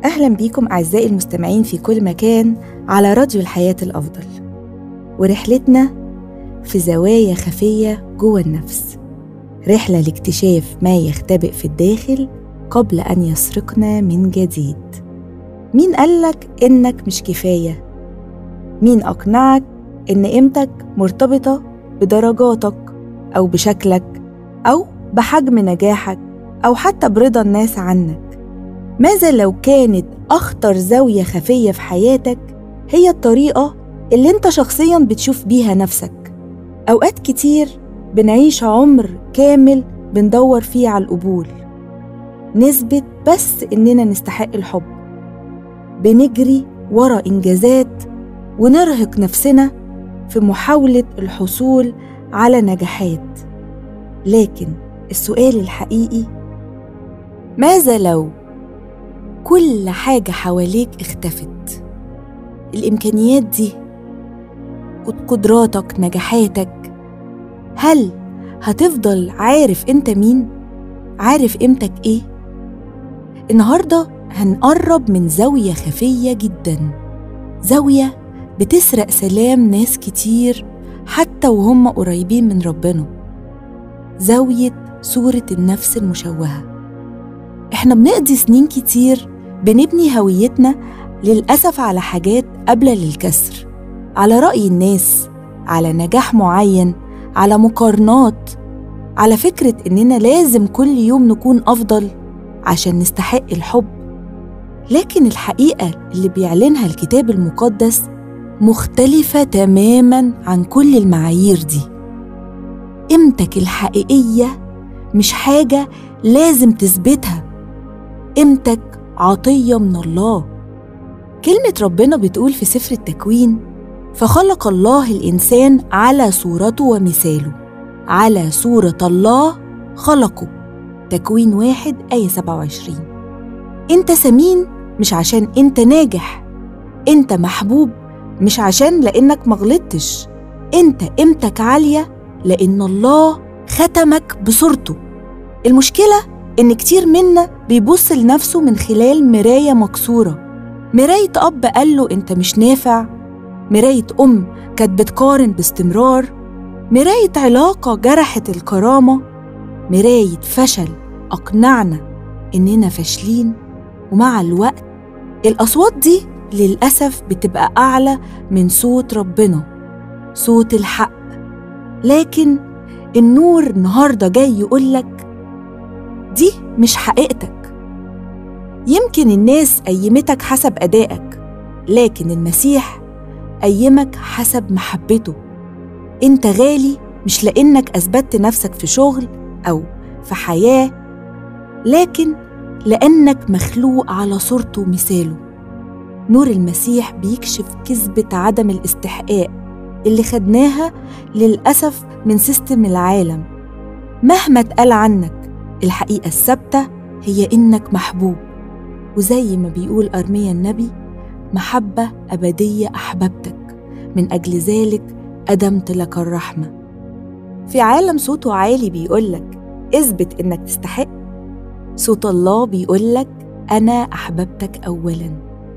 أهلا بيكم أعزائي المستمعين في كل مكان على راديو الحياة الأفضل ورحلتنا في زوايا خفية جوه النفس رحلة لاكتشاف ما يختبئ في الداخل قبل أن يسرقنا من جديد مين قالك إنك مش كفاية؟ مين أقنعك إن قيمتك مرتبطة بدرجاتك أو بشكلك أو بحجم نجاحك أو حتى برضا الناس عنك ماذا لو كانت أخطر زاوية خفية في حياتك هي الطريقة اللي أنت شخصيا بتشوف بيها نفسك أوقات كتير بنعيش عمر كامل بندور فيه على القبول نثبت بس إننا نستحق الحب بنجري ورا إنجازات ونرهق نفسنا في محاولة الحصول على نجاحات لكن السؤال الحقيقي ماذا لو كل حاجة حواليك اختفت الإمكانيات دي قدراتك نجاحاتك هل هتفضل عارف انت مين؟ عارف قيمتك ايه؟ النهارده هنقرب من زاوية خفية جدا زاوية بتسرق سلام ناس كتير حتى وهم قريبين من ربنا زاوية صورة النفس المشوهة احنا بنقضي سنين كتير بنبني هويتنا للأسف على حاجات قابلة للكسر على رأي الناس على نجاح معين على مقارنات على فكرة إننا لازم كل يوم نكون أفضل عشان نستحق الحب لكن الحقيقة اللي بيعلنها الكتاب المقدس مختلفة تماما عن كل المعايير دي قيمتك الحقيقية مش حاجة لازم تثبتها قيمتك عطية من الله كلمة ربنا بتقول في سفر التكوين فخلق الله الإنسان على صورته ومثاله على صورة الله خلقه تكوين واحد آية 27 أنت سمين مش عشان أنت ناجح أنت محبوب مش عشان لأنك مغلطتش أنت قيمتك عالية لأن الله ختمك بصورته المشكلة إن كتير منا بيبص لنفسه من خلال مراية مكسورة مراية أب قال له أنت مش نافع مراية أم كانت بتقارن باستمرار مراية علاقة جرحت الكرامة مراية فشل أقنعنا إننا فاشلين ومع الوقت الأصوات دي للأسف بتبقى أعلى من صوت ربنا صوت الحق لكن النور النهارده جاي يقولك دي مش حقيقتك يمكن الناس قيمتك حسب أدائك لكن المسيح قيمك حسب محبته انت غالي مش لأنك أثبتت نفسك في شغل أو في حياة لكن لأنك مخلوق على صورته ومثاله نور المسيح بيكشف كذبة عدم الاستحقاق اللي خدناها للأسف من سيستم العالم مهما اتقال عنك الحقيقة الثابتة هي إنك محبوب وزي ما بيقول أرميا النبي محبة أبدية أحببتك من أجل ذلك أدمت لك الرحمة في عالم صوته عالي بيقولك اثبت إنك تستحق صوت الله بيقولك أنا أحببتك أولاً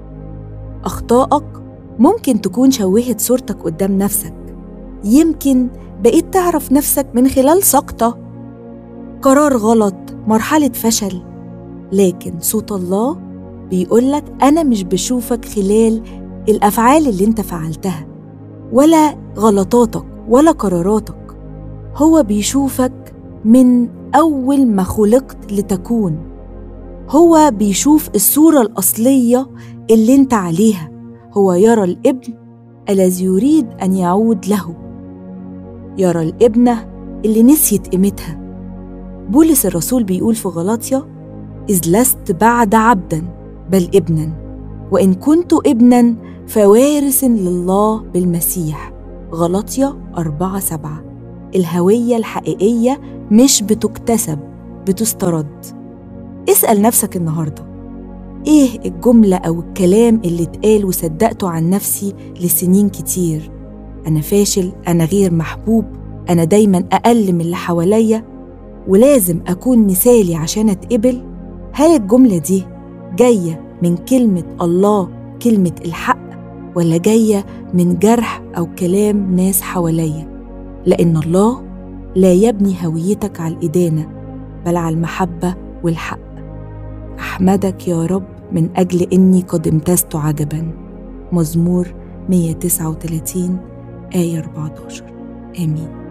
أخطائك ممكن تكون شوهت صورتك قدام نفسك يمكن بقيت تعرف نفسك من خلال سقطة قرار غلط مرحلة فشل لكن صوت الله بيقولك أنا مش بشوفك خلال الأفعال اللي أنت فعلتها ولا غلطاتك ولا قراراتك هو بيشوفك من أول ما خلقت لتكون هو بيشوف الصورة الأصلية اللي أنت عليها هو يرى الابن الذي يريد أن يعود له يرى الابنة اللي نسيت قيمتها بولس الرسول بيقول في غلاطيا إذ لست بعد عبدا بل ابنا وإن كنت ابنا فوارث لله بالمسيح غلاطيا أربعة سبعة الهوية الحقيقية مش بتكتسب بتسترد اسأل نفسك النهارده إيه الجملة أو الكلام اللي اتقال وصدقته عن نفسي لسنين كتير أنا فاشل أنا غير محبوب أنا دايما أقل من اللي حواليا ولازم أكون مثالي عشان أتقبل هل الجملة دي جاية من كلمة الله كلمة الحق ولا جاية من جرح أو كلام ناس حواليا لأن الله لا يبني هويتك على الإدانة بل على المحبة والحق أحمدك يا رب من أجل إني قد امتزت عجبا مزمور 139 آية 14 آمين